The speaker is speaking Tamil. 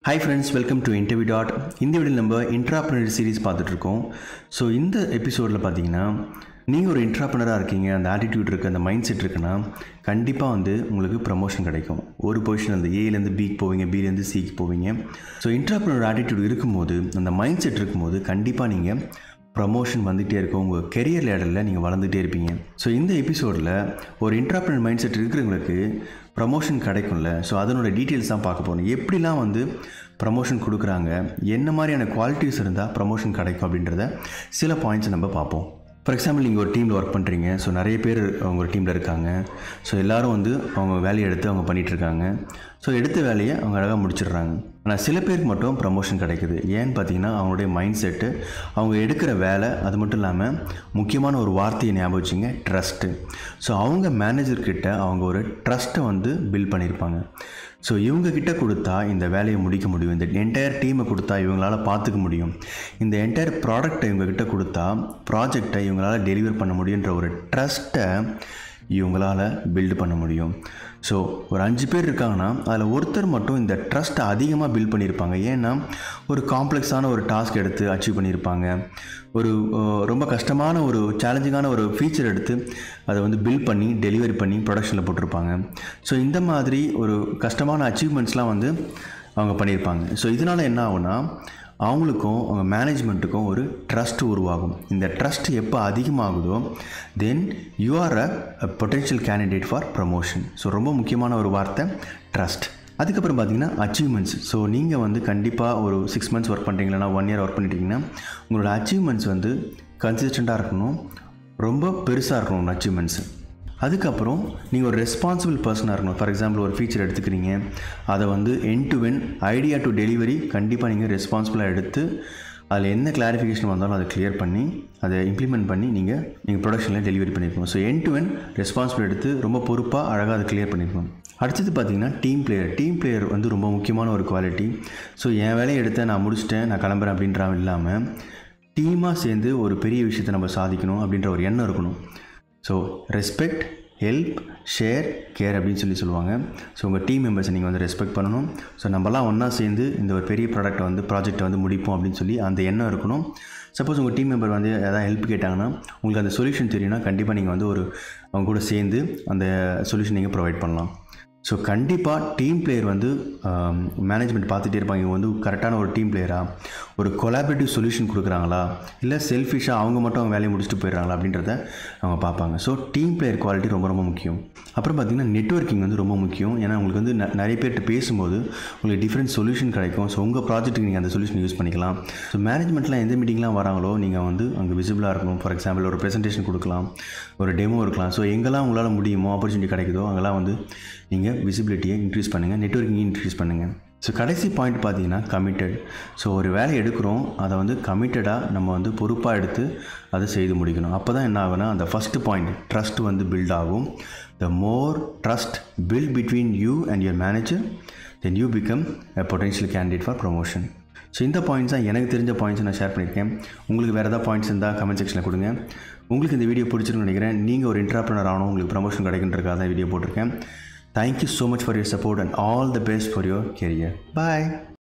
hi friends welcome to interview dot இந்த வீடியோ நம்ம இன்ட்ராப்ரனர் சீரிஸ் பார்த்துட்ருக்கோம் ஸோ இந்த எபிசோடில் பார்த்தீங்கன்னா நீங்கள் ஒரு இன்ட்ராப்ரனராக இருக்கீங்க அந்த ஆட்டிடியூட் இருக்குது அந்த மைண்ட் செட் இருக்குன்னா கண்டிப்பாக வந்து உங்களுக்கு ப்ரமோஷன் கிடைக்கும் ஒரு பொசிஷன் அந்த ஏலேருந்து பிக்கு போவீங்க பிலேருந்து சிக்கு போவீங்க ஸோ இன்ட்ராப்ரனர் ஆட்டிடியூட் இருக்கும்போது அந்த மைண்ட் செட் இருக்கும்போது கண்டிப்பாக நீங்கள் ப்ரமோஷன் வந்துகிட்டே இருக்கும் உங்கள் கெரியர் லேடரில் நீங்கள் வளர்ந்துட்டே இருப்பீங்க ஸோ இந்த எபிசோடில் ஒரு இன்ட்ராப்ரனர் மைண்ட் செட் இருக்கிறவங்களுக்கு ப்ரமோஷன் கிடைக்கும்ல ஸோ அதனோட டீட்டெயில்ஸ் தான் பார்க்க போகிறோம் எப்படிலாம் வந்து ப்ரமோஷன் கொடுக்குறாங்க என்ன மாதிரியான குவாலிட்டிஸ் இருந்தால் ப்ரமோஷன் கிடைக்கும் அப்படின்றத சில பாயிண்ட்ஸை நம்ம பார்ப்போம் ஃபார் எக்ஸாம்பிள் நீங்கள் ஒரு டீமில் ஒர்க் பண்ணுறீங்க ஸோ நிறைய பேர் அவங்க ஒரு டீமில் இருக்காங்க ஸோ எல்லோரும் வந்து அவங்க வேலையை எடுத்து அவங்க பண்ணிகிட்ருக்காங்க ஸோ எடுத்த வேலையை அவங்க அழகாக முடிச்சிடுறாங்க ஆனால் சில பேருக்கு மட்டும் ப்ரமோஷன் கிடைக்குது ஏன்னு பார்த்தீங்கன்னா அவங்களுடைய மைண்ட் செட்டு அவங்க எடுக்கிற வேலை அது மட்டும் இல்லாமல் முக்கியமான ஒரு வார்த்தையை ஞாபகம் வச்சுங்க ட்ரஸ்ட்டு ஸோ அவங்க மேனேஜர்கிட்ட அவங்க ஒரு ட்ரஸ்ட்டை வந்து பில்ட் பண்ணியிருப்பாங்க ஸோ இவங்கக்கிட்ட கொடுத்தா இந்த வேலையை முடிக்க முடியும் இந்த என்டையர் டீமை கொடுத்தா இவங்களால் பார்த்துக்க முடியும் இந்த என்டையர் ப்ராடக்டை இவங்கக்கிட்ட கொடுத்தா ப்ராஜெக்டை இவங்களால் டெலிவர் பண்ண முடியுன்ற ஒரு ட்ரஸ்ட்டை இவங்களால் பில்டு பண்ண முடியும் ஸோ ஒரு அஞ்சு பேர் இருக்காங்கன்னா அதில் ஒருத்தர் மட்டும் இந்த ட்ரஸ்ட்டை அதிகமாக பில்ட் பண்ணியிருப்பாங்க ஏன்னா ஒரு காம்ப்ளெக்ஸான ஒரு டாஸ்க் எடுத்து அச்சீவ் பண்ணியிருப்பாங்க ஒரு அஹ், ரொம்ப கஷ்டமான ஒரு சேலஞ்சிங்கான ஒரு ஃபீச்சர் எடுத்து அதை வந்து பில்ட் பண்ணி டெலிவரி பண்ணி ப்ரொடக்ஷனில் போட்டிருப்பாங்க ஸோ இந்த மாதிரி ஒரு கஷ்டமான அச்சீவ்மெண்ட்ஸ்லாம் வந்து அவங்க பண்ணியிருப்பாங்க ஸோ இதனால் என்ன ஆகும்னா அவங்களுக்கும் அவங்க மேனேஜ்மெண்ட்டுக்கும் ஒரு ட்ரஸ்ட் உருவாகும் இந்த ட்ரஸ்ட் எப்போ அதிகமாகுதோ then you are a potential candidate for promotion so ரொம்ப முக்கியமான ஒரு வார்த்தை ட்ரஸ்ட் அதுக்கப்புறம் பார்த்தீங்கன்னா அச்சீவ்மெண்ட்ஸ் ஸோ நீங்கள் வந்து கண்டிப்பாக ஒரு சிக்ஸ் மந்த்ஸ் ஒர்க் பண்ணுறீங்களா ஒன் இயர் ஒர்க் பண்ணிட்டீங்கன்னா உங்களோட அச்சீவ்மெண்ட்ஸ் வந்து கன்சிஸ்டண்ட்டாக இருக்கணும் ரொம்ப பெருசாக இருக்கணும் அச்சீவ்மெண்ட்ஸு அதுக்கப்புறம் நீங்கள் ஒரு ரெஸ்பான்சிபிள் பர்சனாக இருக்கணும் ஃபார் எக்ஸாம்பிள் ஒரு ஃபீச்சர் எடுத்துக்கிறீங்க அதை வந்து end to end idea to delivery கண்டிப்பாக நீங்கள் ரெஸ்பான்சிபிளாக எடுத்து அதில் என்ன கிளாரிஃபிகேஷன் வந்தாலும் அதை கிளியர் பண்ணி அதை இம்ப்ளிமெண்ட் பண்ணி நீங்கள் நீங்கள் ப்ரொடக்ஷனில் டெலிவரி பண்ணியிருக்கணும் so end to end responsible எடுத்து ரொம்ப பொறுப்பாக அழகாக அதை கிளியர் பண்ணியிருக்கணும் அடுத்தது பார்த்தீங்கன்னா டீம் பிளேயர் டீம் பிளேயர் வந்து ரொம்ப முக்கியமான ஒரு குவாலிட்டி ஸோ என் வேலையை எடுத்தேன் நான் முடிச்சிட்டேன் நான் கிளம்புறேன் அப்படின்ற இல்லாமல் டீமாக சேர்ந்து ஒரு பெரிய விஷயத்தை நம்ம சாதிக்கணும் அப்படின்ற ஒரு எண்ணம் இருக்கணும் so respect help share care அப்படின்னு சொல்லி சொல்லுவாங்க ஸோ உங்கள் டீம் மெம்பர்ஸை நீங்கள் வந்து ரெஸ்பெக்ட் பண்ணணும் ஸோ நம்மலாம் ஒன்றா சேர்ந்து இந்த ஒரு பெரிய ப்ராடக்ட்டை வந்து ப்ராஜெக்ட்டை வந்து முடிப்போம் அப்படின்னு சொல்லி அந்த எண்ணம் இருக்கணும் சப்போஸ் உங்கள் டீம் மெம்பர் வந்து எதாவது ஹெல்ப் கேட்டாங்கன்னா உங்களுக்கு அந்த சொல்யூஷன் தெரியும்னா கண்டிப்பாக நீங்கள் வந்து ஒரு அவங்க கூட சேர்ந்து அந்த சொல்யூஷன் நீங்கள் ப்ரொவைட் பண்ணலாம் ஸோ கண்டிப்பாக டீம் பிளேயர் வந்து மேனேஜ்மெண்ட் பார்த்துட்டே இருப்பாங்க இவங்க வந்து கரெக்டான ஒரு டீம் பிளேயரா ஒரு கொலாபரேட்டிவ் சொல்யூஷன் கொடுக்குறாங்களா இல்லை செல்ஃபிஷாக அவங்க மட்டும் அவங்க வேலையை முடிச்சுட்டு போயிடுறாங்களா அப்படின்றத அவங்க பார்ப்பாங்க ஸோ டீம் பிளேயர் குவாலிட்டி ரொம்ப ரொம்ப முக்கியம் அப்புறம் பார்த்திங்கன்னா நெட்வொர்க்கிங் வந்து ரொம்ப முக்கியம் ஏன்னா உங்களுக்கு வந்து ந- நிறைய பேர்கிட்ட பேசும்போது உங்களுக்கு டிஃப்ரெண்ட் சொல்யூஷன் கிடைக்கும் ஸோ உங்கள் ப்ராஜெக்ட்டுக்கு நீங்கள் அந்த சொல்யூஷன் யூஸ் பண்ணிக்கலாம் ஸோ மேனேஜ்மெண்ட்லாம் எந்த மீட்டிங்லாம் வராங்களோ நீங்கள் வந்து அங்கே விசிபிளாக இருக்கணும் ஃபார் எக்ஸாம்பிள் ஒரு ப்ரெசன்டேஷன் கொடுக்கலாம் ஒரு டெமோ இருக்கலாம் ஸோ எங்கெல்லாம் உங்களால் முடியுமோ ஆப்பர்ச்சுனிட்டி கிடைக்குதோ அங்கெல்லாம் வந்து நீங்கள் விசிபிலிட்டியை இன்க்ரீஸ் பண்ணுங்கள் நெட்வொர்க்கிங் இன்க்ரீஸ் பண்ணுங்கள் ஸோ கடைசி பாயிண்ட் பார்த்தீங்கன்னா கமிட்டட் ஸோ ஒரு வேலை எடுக்கிறோம் அதை வந்து கமிட்டடாக நம்ம வந்து பொறுப்பாக எடுத்து அதை செய்து முடிக்கணும் அப்போ தான் என்ன ஆகும்னா அந்த ஃபஸ்ட்டு பாயிண்ட் ட்ரஸ்ட் வந்து பில்ட் ஆகும் the more trust build between you and your manager then you become a potential candidate for promotion so இந்த பாயிண்ட்ஸ் தான் எனக்கு தெரிஞ்ச பாயிண்ட்ஸ் நான் ஷேர் பண்ணியிருக்கேன் உங்களுக்கு வேறு ஏதாவது பாயிண்ட்ஸ் இருந்தால் கமெண்ட் செக்ஷனில் கொடுங்க உங்களுக்கு இந்த வீடியோ பிடிச்சிருக்குன்னு நினைக்கிறேன் நீங்கள் ஒரு இன்ட்ராப்ரனர் ஆகணும் உங்களுக்கு ப்ரமோஷன் கிடைக்குன்றதுக்காக தான் வீடியோ போட்டிருக்கேன் thank you so much for your support and all the best for your career bye